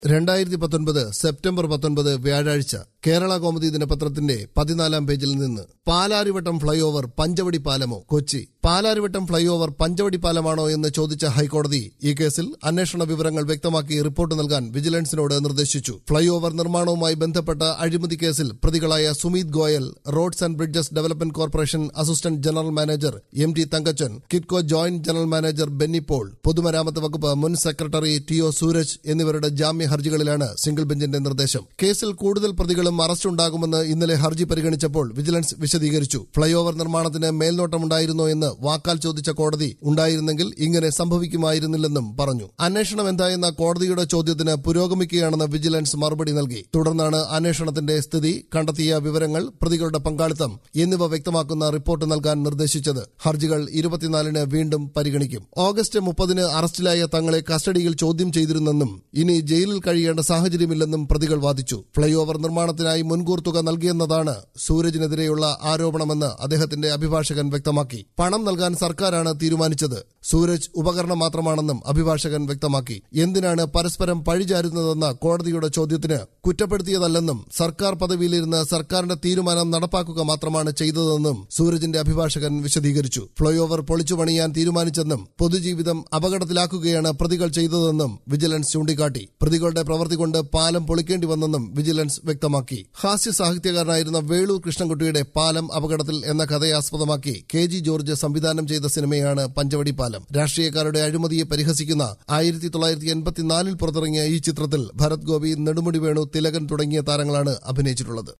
രണ്ടായിരത്തി പത്തൊൻപത് സെപ്റ്റംബർ പത്തൊൻപത് വ്യാഴാഴ്ച കേരള കോമതി ദിനപത്രത്തിന്റെ പതിനാലാം പേജിൽ നിന്ന് പാലാരിവട്ടം ഫ്ളൈ ഓവർ പഞ്ചവടി പാലമോ കൊച്ചി പാലാരിവട്ടം ഫ്ളൈ ഓവർ പഞ്ചവടി പാലമാണോ എന്ന് ചോദിച്ച ഹൈക്കോടതി ഈ കേസിൽ അന്വേഷണ വിവരങ്ങൾ വ്യക്തമാക്കി റിപ്പോർട്ട് നൽകാൻ വിജിലൻസിനോട് നിർദ്ദേശിച്ചു ഫ്ളൈ ഓവർ നിർമ്മാണവുമായി ബന്ധപ്പെട്ട അഴിമതി കേസിൽ പ്രതികളായ Sumit Goyal roads and bridges development corporation assistant general manager M T Thankachan KITCO joint general manager Benny Paul പൊതുമരാമത്ത് വകുപ്പ് മുൻ സെക്രട്ടറി ടി ഒ സൂരജ് എന്നിവരുടെ ജാമ്യ ഹർജികളിലാണ് സിംഗിൾ ബെഞ്ചിന്റെ നിർദ്ദേശം കേസിൽ കൂടുതൽ പ്രതികളും അറസ്റ്റുണ്ടാകുമെന്ന് ഇന്നലെ ഹർജി പരിഗണിച്ചപ്പോൾ വിജിലൻസ് വിശദീകരിച്ചു ഫ്ളൈ ഓവർ നിർമ്മാണത്തിന് മേൽനോട്ടമുണ്ടായിരുന്നോ എന്ന് വാക്കാൽ ചോദിച്ച കോടതി ഉണ്ടായിരുന്നെങ്കിൽ ഇങ്ങനെ സംഭവിക്കുമായിരുന്നില്ലെന്നും പറഞ്ഞു അന്വേഷണം എന്തായെന്ന കോടതിയുടെ ചോദ്യത്തിന് പുരോഗമിക്കുകയാണെന്ന് വിജിലൻസ് മറുപടി നൽകി തുടർന്നാണ് അന്വേഷണത്തിന്റെ സ്ഥിതി കണ്ടെത്തിയ വിവരങ്ങൾ പ്രതികളുടെ പങ്കാളിത്തം എന്നിവ വ്യക്തമാക്കുന്ന റിപ്പോർട്ട് നൽകാൻ നിർദ്ദേശിച്ചത് ഹർജികൾ ഇരുപത്തിനാലിന് വീണ്ടും പരിഗണിക്കും ഓഗസ്റ്റ് മുപ്പതിന് അറസ്റ്റിലായ തങ്ങളെ കസ്റ്റഡിയിൽ ചോദ്യം ചെയ്തിരുന്നെന്നും ഇനി ജയിലിൽ കഴിയേണ്ട സാഹചര്യമില്ലെന്നും പ്രതികൾ വാദിച്ചു ഫ്ളൈ ഓവർ നിർമ്മാണത്തിനായി മുൻകൂർ തുക നൽകിയെന്നതാണ് സൂരജിനെതിരെയുള്ള ആരോപണമെന്ന് അദ്ദേഹത്തിന്റെ അഭിഭാഷകൻ വ്യക്തമാക്കി പണം നൽകാൻ സർക്കാരാണ് തീരുമാനിച്ചത് സൂരജ് ഉപകരണം മാത്രമാണെന്നും അഭിഭാഷകൻ വ്യക്തമാക്കി എന്തിനാണ് പരസ്പരം പഴിചാരുന്നതെന്ന കോടതിയുടെ ചോദ്യത്തിന് കുറ്റപ്പെടുത്തിയതല്ലെന്നും സർക്കാർ പദവിയിലിരുന്ന് സർക്കാരിന്റെ തീരുമാനം നടപ്പാക്കുക മാത്രമാണ് ചെയ്തതെന്നും സൂരജിന്റെ അഭിഭാഷകൻ വിശദീകരിച്ചു ഫ്ളൈ ഓവർ പൊളിച്ചു പണിയാൻ തീരുമാനിച്ചെന്നും പൊതുജീവിതം അപകടത്തിലാക്കുകയാണ് പ്രതികൾ ചെയ്തതെന്നും വിജിലൻസ് ചൂണ്ടിക്കാട്ടി പ്രതികളുടെ പ്രവൃത്തി കൊണ്ട് പാലം പൊളിക്കേണ്ടി വന്നെന്നും വിജിലൻസ് വ്യക്തമാക്കി ഹാസ്യ സാഹിത്യകാരനായിരുന്ന വേളൂർ കൃഷ്ണൻകുട്ടിയുടെ പാലം അപകടത്തിൽ എന്ന കഥയെ ആസ്പദമാക്കി കെ ജി ജോർജ് സംവിധാനം ചെയ്ത സിനിമയാണ് പഞ്ചവടി പാലം രാഷ്ട്രീയക്കാരുടെ അഴിമതിയെ പരിഹസിക്കുന്ന ആയിരത്തി തൊള്ളായിരത്തി എൺപത്തിനാലിൽ പുറത്തിറങ്ങിയ ഈ ചിത്രത്തിൽ ഭരത് ഗോപി നെടുമുടി വേണു തിലകൻ തുടങ്ങിയ താരങ്ങളാണ് അഭിനയിച്ചിട്ടുള്ളത്